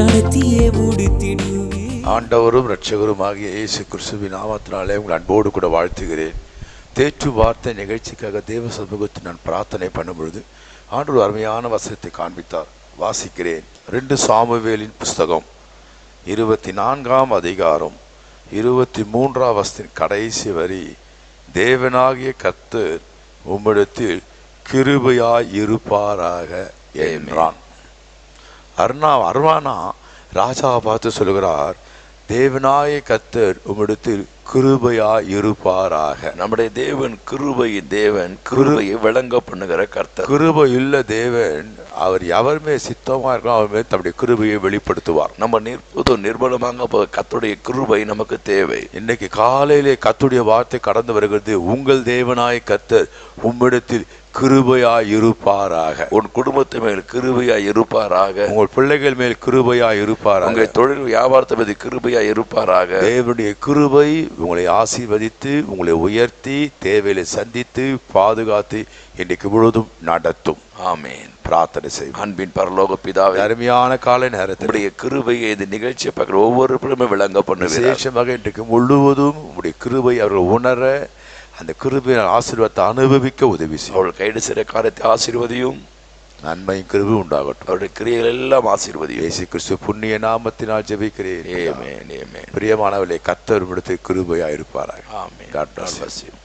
நடத்தியே முடித்திடுவே ஆண்டவரும் இரட்சகருமாகிய இயேசு கிறிஸ்துவின் நாமத்தினாலே உங்கள் அன்போடு கூட வாழ்த்துகிறேன் தேற்று வார்த்தை நிகழ்ச்சிக்காக தேவ சமூகத்தில் நான் பிரார்த்தனை பண்ணும் பொழுது ஆண்டு ஒரு அருமையான வசனத்தை காண்பித்தார் வாசிக்கிறேன் ரெண்டு சாமுவேலின் புஸ்தகம் இருபத்தி நான்காம் அதிகாரம் இருபத்தி மூன்றாம் வசத்தின் கடைசி வரி தேவனாகிய கர்த்தர் உம்மிடத்தில் கிருபையாய் இருப்பாராக என்றான் அருணா அருணானா ராஜாவை பார்த்து சொல்கிறார் தேவனாய கத்தர் உம்மிடத்தில் கிருபையா இருப்பாராக நம்முடைய தேவன் கிருபையின் தேவன் கிருபையை விளங்க பண்ணுகிற கர்த்தர் கிருபை உள்ள தேவன் அவர் எவருமே சித்தமா இருக்கோ அவர் மேல் தம்முடைய கிருபையை வெளிப்படுத்துவார் நம்ம நிற்பதும் நிர்மலமாக போக கர்த்தருடைய கிருபை நமக்கு தேவை இன்னைக்கு காலையிலே கத்துடைய வார்த்தை கடந்து வருகிறது உங்கள் தேவனாய கத்தர் உம்மிடத்தில் கிருபையா இருப்பாராக உன் குடும்பத்து மேல் கிருபையா இருப்பாராக உங்கள் பிள்ளைகள் மேல் கிருபையா இருப்பாராக உங்கள் தொழில் வியாபாரத்தை மீது கிருபையா இருப்பாராக தேவனுடைய கிருபை உங்களை ஆசீர்வதித்து உங்களை உயர்த்தி தேவையை சந்தித்து பாதுகாத்து இன்றைக்கு முழுவதும் நடத்தும் ஆமென் பிரார்த்தனை செய்வோம் அன்பின் பரலோக பிதாவே அருமையான காலை நேரத்தில் உம்முடைய கிருபையை இந்த நிகழ்ச்சியை பார்க்கிற ஒவ்வொரு பிள்ளைமே விளங்க பண்ணுவீர்கள் விசேஷமாக இன்றைக்கு முழுவதும் உங்களுடைய கிருபை அவர்கள் உணர அந்த கிருபை ஆசீர்வாதத்தை அனுபவிக்க உதவி செய்யும் அவள் கைடு சிற காரியத்தை ஆசீர்வதியும் நன்மையும் கிருபை உண்டாகட்டும் அவருடைய கிரியைகள் எல்லாம் ஆசீர்வதியும் இயேசு கிறிஸ்து புண்ணிய நாமத்தினால் ஜெபிக்கிறேன் ஏமேன் ஏமேன் பிரியமானவர்களே கத்தர் இடத்தில் கிருபையா இருப்பாராக ஆமென் God bless God you. bless you.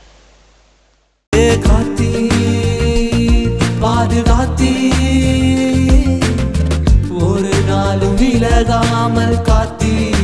காத்தீர் பாதுகாத்தீர் ஒரு நாளும் விலகாமல் காத்தீர்